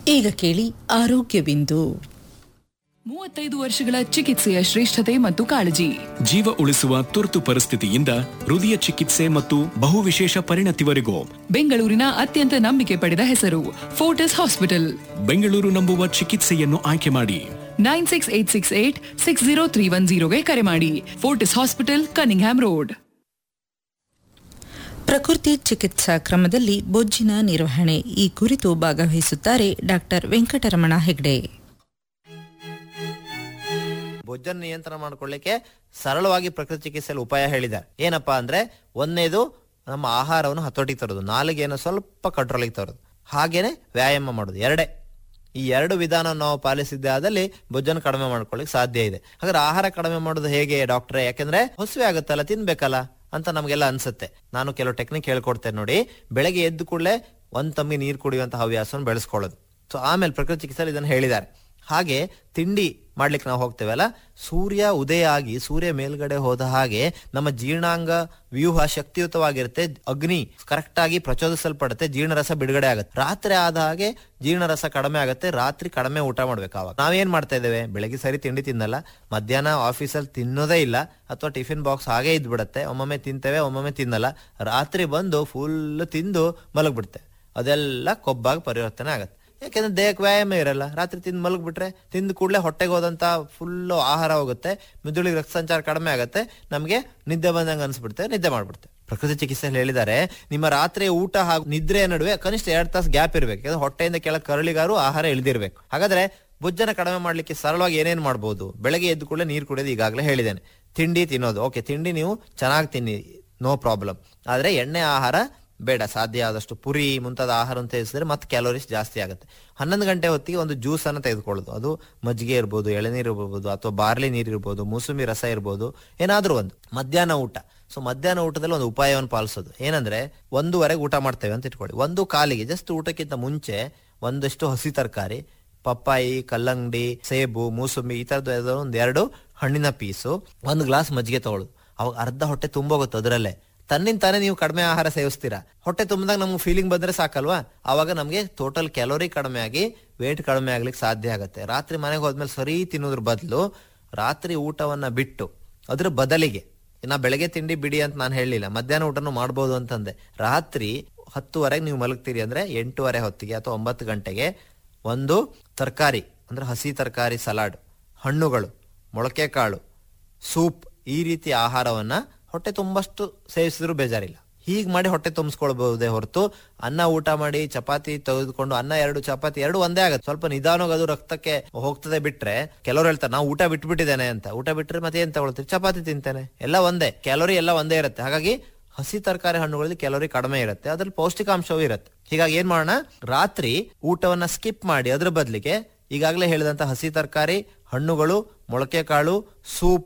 ಈಗ ಕೇಳಿ ಆರೋಗ್ಯ ಬಿಂದು ಮೂವತ್ತೈದು ವರ್ಷಗಳ ಚಿಕಿತ್ಸೆಯ ಶ್ರೇಷ್ಠತೆ ಮತ್ತು ಕಾಳಜಿ ಜೀವ ಉಳಿಸುವ ತುರ್ತು ಪರಿಸ್ಥಿತಿಯಿಂದ ಹೃದಯ ಚಿಕಿತ್ಸೆ ಮತ್ತು ಬಹುವಿಶೇಷ ಪರಿಣತಿವರೆಗೂ ಬೆಂಗಳೂರಿನ ಅತ್ಯಂತ ನಂಬಿಕೆ ಪಡೆದ ಹೆಸರು ಫೋರ್ಟಿಸ್ ಹಾಸ್ಪಿಟಲ್ ಬೆಂಗಳೂರು ನಂಬುವ ಚಿಕಿತ್ಸೆಯನ್ನು ಆಯ್ಕೆ ಮಾಡಿ nine six eight six eight six zero three one ಜೀರೋಗೆ ಕರೆ ಮಾಡಿ ಫೋರ್ಟಿಸ್ ಹಾಸ್ಪಿಟಲ್ ಕನಿಂಗ್ಹ್ಯಾಮ್ ರೋಡ್ ಪ್ರಕೃತಿ ಚಿಕಿತ್ಸಾ ಕ್ರಮದಲ್ಲಿ ಬೊಜ್ಜಿನ ನಿರ್ವಹಣೆ ಈ ಕುರಿತು ಭಾಗವಹಿಸುತ್ತಾರೆ ಡಾಕ್ಟರ್ ವೆಂಕಟರಮಣ ಹೆಗ್ಡೆ ಬೊಜ್ಜನ್ನು ನಿಯಂತ್ರಣ ಮಾಡ್ಕೊಳ್ಳಿಕ್ಕೆ ಸರಳವಾಗಿ ಪ್ರಕೃತಿ ಚಿಕಿತ್ಸೆಯಲ್ಲಿ ಉಪಾಯ ಹೇಳಿದ್ದಾರೆ ಏನಪ್ಪಾ ಅಂದ್ರೆ ಒಂದನೇದು ನಮ್ಮ ಆಹಾರವನ್ನು ಹತೋಟಿಗೆ ತರೋದು ನಾಲಿಗೆಯನ್ನು ಸ್ವಲ್ಪ ಕಂಟ್ರೋಲಿಗೆ ತರೋದು ಹಾಗೇನೆ ವ್ಯಾಯಾಮ ಮಾಡೋದು ಎರಡೇ ಈ ಎರಡು ವಿಧಾನ ನಾವು ಪಾಲಿಸಿದ್ದೆ ಆದಲ್ಲಿ ಬೊಜ್ಜನ್ನು ಕಡಿಮೆ ಮಾಡ್ಕೊಳ್ಳಿಕ್ಕೆ ಸಾಧ್ಯ ಇದೆ ಹಾಗಾದ್ರೆ ಆಹಾರ ಕಡಿಮೆ ಮಾಡೋದು ಹೇಗೆ ಡಾಕ್ಟ್ರೆ ಯಾಕಂದ್ರೆ ಹಸುವೆ ಆಗುತ್ತಲ್ಲ ತಿನ್ಬೇಕಲ್ಲ ಅಂತ ನಮಗೆಲ್ಲ ಅನ್ಸುತ್ತೆ ನಾನು ಕೆಲವು ಟೆಕ್ನಿಕ್ ಹೇಳ್ಕೊಡ್ತೇನೆ ನೋಡಿ ಬೆಳಗ್ಗೆ ಎದ್ದು ಕೂಡಲೇ ಒಂದ್ ತಮ್ಮಿ ನೀರು ಕುಡಿಯುವಂತ ಹವ್ಯಾಸವನ್ನು ಬೆಳೆಸ್ಕೊಳ್ಳೋದು ಸೊ ಆಮೇಲೆ ಪ್ರಕೃತಿ ಚಿಕಿತ್ಸೆಯಲ್ಲಿ ಇದನ್ನು ಹೇಳಿದ್ದಾರೆ ಹಾಗೆ ತಿಂಡಿ ಮಾಡ್ಲಿಕ್ಕೆ ನಾವು ಹೋಗ್ತೇವಲ್ಲ ಸೂರ್ಯ ಉದಯ ಆಗಿ ಸೂರ್ಯ ಮೇಲ್ಗಡೆ ಹೋದ ಹಾಗೆ ನಮ್ಮ ಜೀರ್ಣಾಂಗ ವ್ಯೂಹ ಶಕ್ತಿಯುತವಾಗಿರುತ್ತೆ ಅಗ್ನಿ ಕರೆಕ್ಟ್ ಆಗಿ ಪ್ರಚೋದಿಸಲ್ಪಡುತ್ತೆ ಜೀರ್ಣರಸ ಬಿಡುಗಡೆ ಆಗುತ್ತೆ ರಾತ್ರಿ ಆದ ಹಾಗೆ ಜೀರ್ಣರಸ ಕಡಿಮೆ ಆಗುತ್ತೆ ರಾತ್ರಿ ಕಡಿಮೆ ಊಟ ಮಾಡ್ಬೇಕು ಅವಾಗ ನಾವೇನ್ ಮಾಡ್ತಾ ಇದ್ದೇವೆ ಬೆಳಗ್ಗೆ ಸರಿ ತಿಂಡಿ ತಿನ್ನಲ್ಲ ಮಧ್ಯಾಹ್ನ ಆಫೀಸಲ್ಲಿ ತಿನ್ನೋದೇ ಇಲ್ಲ ಅಥವಾ ಟಿಫಿನ್ ಬಾಕ್ಸ್ ಹಾಗೆ ಇದ್ಬಿಡುತ್ತೆ ಒಮ್ಮೊಮ್ಮೆ ತಿಂತೇವೆ ಒಮ್ಮೊಮ್ಮೆ ತಿನ್ನಲ್ಲ ರಾತ್ರಿ ಬಂದು ಫುಲ್ ತಿಂದು ಮಲಗ್ಬಿಡುತ್ತೆ ಅದೆಲ್ಲ ಕೊಬ್ಬಾಗಿ ಪರಿವರ್ತನೆ ಆಗುತ್ತೆ ಯಾಕೆಂದ್ರೆ ದೇಹಕ್ಕೆ ವ್ಯಾಯಾಮ ಇರಲ್ಲ ರಾತ್ರಿ ತಿಂದು ಮಲಗ್ಬಿಟ್ರೆ ತಿಂದ ಕೂಡಲೇ ಹೊಟ್ಟೆಗೆ ಹೋದಂತ ಫುಲ್ಲು ಆಹಾರ ಹೋಗುತ್ತೆ ಮೆದುಳಿಗೆ ರಕ್ತ ಸಂಚಾರ ಕಡಿಮೆ ಆಗುತ್ತೆ ನಮಗೆ ನಿದ್ದೆ ಬಂದಂಗೆ ಅನ್ಸ್ಬಿಡುತ್ತೆ ನಿದ್ದೆ ಮಾಡ್ಬಿಡುತ್ತೆ ಪ್ರಕೃತಿ ಚಿಕಿತ್ಸೆಯಲ್ಲಿ ಹೇಳಿದ್ದಾರೆ ನಿಮ್ಮ ರಾತ್ರಿ ಊಟ ಹಾಗೂ ನಿದ್ರೆ ನಡುವೆ ಕನಿಷ್ಠ ಎರಡ್ ತಾಸು ಗ್ಯಾಪ್ ಇರಬೇಕು ಯಾಕಂದ್ರೆ ಹೊಟ್ಟೆಯಿಂದ ಕೆಳ ಕರಳಿಗಾರು ಆಹಾರ ಇಳಿದಿರ್ಬೇಕು ಹಾಗಾದ್ರೆ ಬೊಜ್ಜನ ಕಡಿಮೆ ಮಾಡ್ಲಿಕ್ಕೆ ಸರಳವಾಗಿ ಏನೇನ್ ಮಾಡ್ಬೋದು ಬೆಳಗ್ಗೆ ಎದ್ದು ಕೂಡಲೇ ನೀರು ಕುಡಿಯೋದು ಈಗಾಗಲೇ ಹೇಳಿದ್ದೇನೆ ತಿಂಡಿ ತಿನ್ನೋದು ಓಕೆ ತಿಂಡಿ ನೀವು ಚೆನ್ನಾಗಿ ತಿನ್ನಿ ನೋ ಪ್ರಾಬ್ಲಮ್ ಆದ್ರೆ ಎಣ್ಣೆ ಆಹಾರ ಬೇಡ ಸಾಧ್ಯ ಆದಷ್ಟು ಪುರಿ ಮುಂತಾದ ಆಹಾರವನ್ನು ಸೇವಿಸಿದ್ರೆ ಮತ್ತೆ ಕ್ಯಾಲೋರೀಸ್ ಜಾಸ್ತಿ ಆಗುತ್ತೆ ಹನ್ನೊಂದು ಗಂಟೆ ಹೊತ್ತಿಗೆ ಒಂದು ಜ್ಯೂಸ್ ಅನ್ನು ತೆಗೆದುಕೊಳ್ಳೋದು ಅದು ಮಜ್ಜಿಗೆ ಇರ್ಬೋದು ಎಳೆನೀರು ಇರ್ಬೋದು ಅಥವಾ ಬಾರ್ಲಿ ನೀರು ಇರ್ಬೋದು ಮೂಸಂಬಿ ರಸ ಇರ್ಬೋದು ಏನಾದ್ರೂ ಒಂದು ಮಧ್ಯಾಹ್ನ ಊಟ ಸೊ ಮಧ್ಯಾಹ್ನ ಊಟದಲ್ಲಿ ಒಂದು ಉಪಾಯವನ್ನು ಪಾಲಿಸೋದು ಏನಂದ್ರೆ ಒಂದೂವರೆಗೆ ಊಟ ಮಾಡ್ತೇವೆ ಅಂತ ಇಟ್ಕೊಳ್ಳಿ ಒಂದು ಕಾಲಿಗೆ ಜಸ್ಟ್ ಊಟಕ್ಕಿಂತ ಮುಂಚೆ ಒಂದಷ್ಟು ಹಸಿ ತರಕಾರಿ ಪಪ್ಪಾಯಿ ಕಲ್ಲಂಗಡಿ ಸೇಬು ಮೂಸಂಬಿ ಈ ತರದ್ದು ಯಾವ್ದಾದ್ರು ಒಂದ್ ಎರಡು ಹಣ್ಣಿನ ಪೀಸು ಒಂದು ಗ್ಲಾಸ್ ಮಜ್ಜಿಗೆ ತಗೊಳ್ಳೋದು ಅವಾಗ ಅರ್ಧ ಹೊಟ್ಟೆ ತುಂಬೋಗುತ್ತೆ ಅದರಲ್ಲೇ ತನ್ನಿಂದ ತಾನೇ ನೀವು ಕಡಿಮೆ ಆಹಾರ ಸೇವಿಸ್ತೀರಾ ಹೊಟ್ಟೆ ತುಂಬಿದಾಗ ನಮ್ಗೆ ಫೀಲಿಂಗ್ ಬಂದ್ರೆ ಸಾಕಲ್ವಾ ಅವಾಗ ನಮಗೆ ಟೋಟಲ್ ಕ್ಯಾಲೋರಿ ಕಡಿಮೆ ಆಗಿ ವೇಟ್ ಕಡಿಮೆ ಆಗ್ಲಿಕ್ಕೆ ಸಾಧ್ಯ ಆಗುತ್ತೆ ರಾತ್ರಿ ಮನೆಗೆ ಹೋದ್ಮೇಲೆ ಸರಿ ತಿನ್ನೋದ್ರ ಬದಲು ರಾತ್ರಿ ಊಟವನ್ನ ಬಿಟ್ಟು ಅದ್ರ ಬದಲಿಗೆ ನಾ ಬೆಳಗ್ಗೆ ತಿಂಡಿ ಬಿಡಿ ಅಂತ ನಾನು ಹೇಳಲಿಲ್ಲ ಮಧ್ಯಾಹ್ನ ಊಟನೂ ಮಾಡ್ಬೋದು ಅಂತಂದೆ ರಾತ್ರಿ ಹತ್ತುವರೆಗೆ ನೀವು ಮಲಗ್ತೀರಿ ಅಂದ್ರೆ ಎಂಟೂವರೆ ಹೊತ್ತಿಗೆ ಅಥವಾ ಒಂಬತ್ತು ಗಂಟೆಗೆ ಒಂದು ತರಕಾರಿ ಅಂದ್ರೆ ಹಸಿ ತರಕಾರಿ ಸಲಾಡ್ ಹಣ್ಣುಗಳು ಮೊಳಕೆ ಕಾಳು ಸೂಪ್ ಈ ರೀತಿ ಆಹಾರವನ್ನ ಹೊಟ್ಟೆ ತುಂಬಷ್ಟು ಸೇವಿಸಿದ್ರು ಬೇಜಾರಿಲ್ಲ ಹೀಗೆ ಮಾಡಿ ಹೊಟ್ಟೆ ತುಂಬಿಸ್ಕೊಳ್ಬಹುದೇ ಹೊರತು ಅನ್ನ ಊಟ ಮಾಡಿ ಚಪಾತಿ ತೆಗೆದುಕೊಂಡು ಅನ್ನ ಎರಡು ಚಪಾತಿ ಎರಡು ಒಂದೇ ಆಗುತ್ತೆ ಸ್ವಲ್ಪ ನಿಧಾನವಾಗಿ ಅದು ರಕ್ತಕ್ಕೆ ಹೋಗ್ತದೆ ಬಿಟ್ರೆ ಕೆಲವರು ಹೇಳ್ತಾರೆ ನಾವು ಊಟ ಬಿಟ್ಬಿಟ್ಟಿದ್ದೇನೆ ಅಂತ ಊಟ ಬಿಟ್ರೆ ಮತ್ತೆ ಏನ್ ತಗೊಳ್ತೀವಿ ಚಪಾತಿ ತಿಂತೇನೆ ಎಲ್ಲ ಒಂದೇ ಕ್ಯಾಲೋರಿ ಎಲ್ಲ ಒಂದೇ ಇರುತ್ತೆ ಹಾಗಾಗಿ ಹಸಿ ತರಕಾರಿ ಹಣ್ಣುಗಳಲ್ಲಿ ಕ್ಯಾಲೋರಿ ಕಡಿಮೆ ಇರುತ್ತೆ ಅದ್ರಲ್ಲಿ ಪೌಷ್ಟಿಕಾಂಶವೂ ಇರುತ್ತೆ ಹೀಗಾಗಿ ಏನ್ ಮಾಡೋಣ ರಾತ್ರಿ ಊಟವನ್ನ ಸ್ಕಿಪ್ ಮಾಡಿ ಅದ್ರ ಬದಲಿಗೆ ಈಗಾಗಲೇ ಹೇಳಿದಂತ ಹಸಿ ತರಕಾರಿ ಹಣ್ಣುಗಳು ಮೊಳಕೆ ಕಾಳು ಸೂಪ್